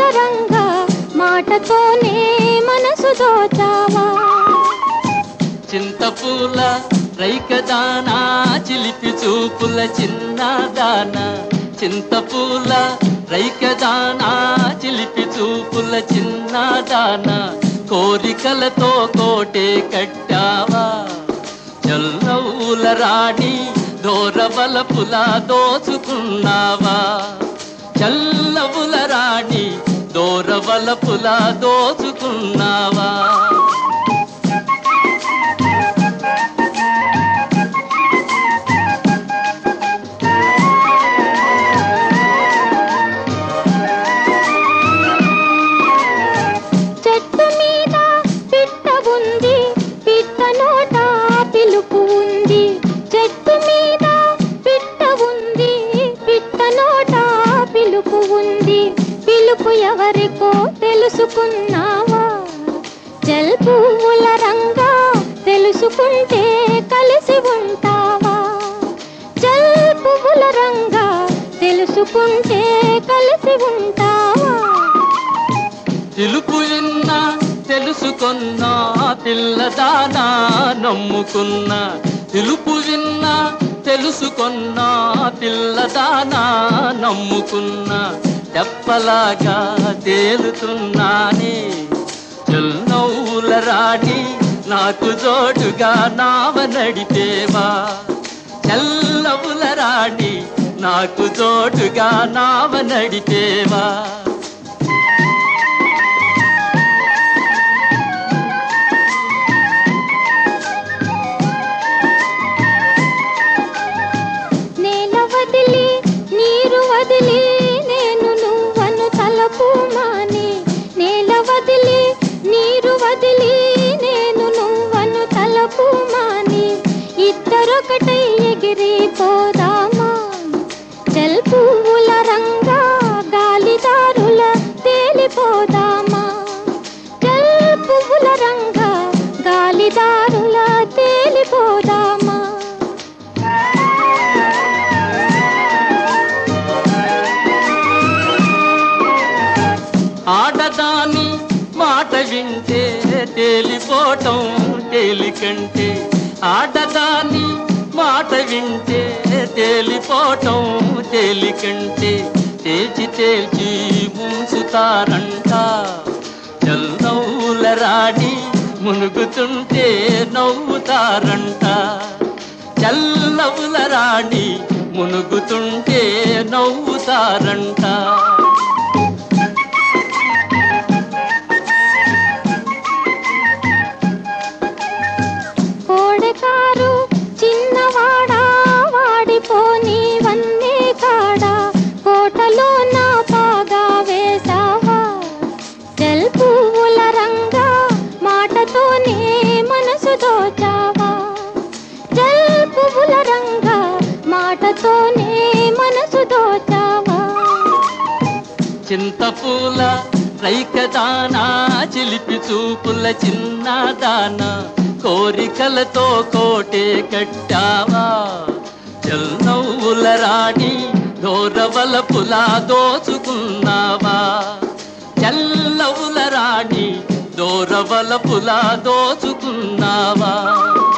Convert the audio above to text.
రంగా మాటతోనే మనసు దోచావా చింతపూల రైకదానా చిలిపి చూపుల చిన్నదాన చింతపూల రైకదానా చిలిపి చూపుల చిన్నదాన కోరికలతో కోటే కట్టావా చల్లవుల రాణి దోరబలపుల దోచుకున్నావా చల్లవుల రాణి దోరబలపుల దోచుకున్నావా చెట్టు మీద పిట్ట ఉంది పిట్ట నోట పిలుపు ఉంది చెట్టు మీద పిట్ట ఉంది పిట్ట నోట పిలుపు ఉంది పిలుపు ఎవరికో తెలుసుకున్నావా జల్ పువ్వుల రంగా తెలుసుకుంటే కలిసి ఉంటావా జల్ పువ్వుల రంగా తెలుసుకుంటే కలిసి ఉంటావా తెలుపు విన్నా తెలుసుకున్నా పిల్లదానా నమ్ముకున్నా తెలుపు విన్నా తెలుసుకున్నా పిల్లదానా నమ్ముకున్నా తెప్పలాగా తేలుతున్నానే చెల్నవ్వుల రాణి నాకు జోడుగా నావ నడిపేవా చల్లవుల రాణి నాకు జోడుగా నావ నడిపేవా నేల వదిలి నీరు వదిలి నేను నువ్వను తలపు మాని నేల వదిలి నీరు వదిలి నేను నువ్వను తలపు మాని ఇద్దరొకటై ఎగిరిపోదామా జల్ పువ్వుల రంగా గాలిదారుల తేలిపోదామా జల్ పువ్వుల రంగా గాలిదారుల తేలిపోదామా ఆడదాని మాట వింటే తేలిపోవటం తేలికంటే ఆడదాని మాట వింటే తేలిపోవటం తేలికంటే తేల్చి తేల్చి ముంచుతారంట చల్లవుల రాణి మునుగుతుంటే నవ్వుతారంట చల్లవుల రాణి మునుగుతుంటే నవ్వుతారంట కోడెకారు చిన్నవాడా వాడిపోని వన్నే కాడా కోటలో నా పాగా వేసావా జల్ పువ్వుల రంగా మాటతోనే మనసు దోచావా జల్ పువ్వుల రంగా మాటతోనే మనసు దోచావా చింతపూల రైకదానా చిలిపి చూపుల చిన్నదాన కోరికలతో కోటే కట్టావా చల్లవుల రాణి దోరవలపుల దోచుకున్నావా చల్లవుల రాణి దోరవలపుల దోచుకున్నావా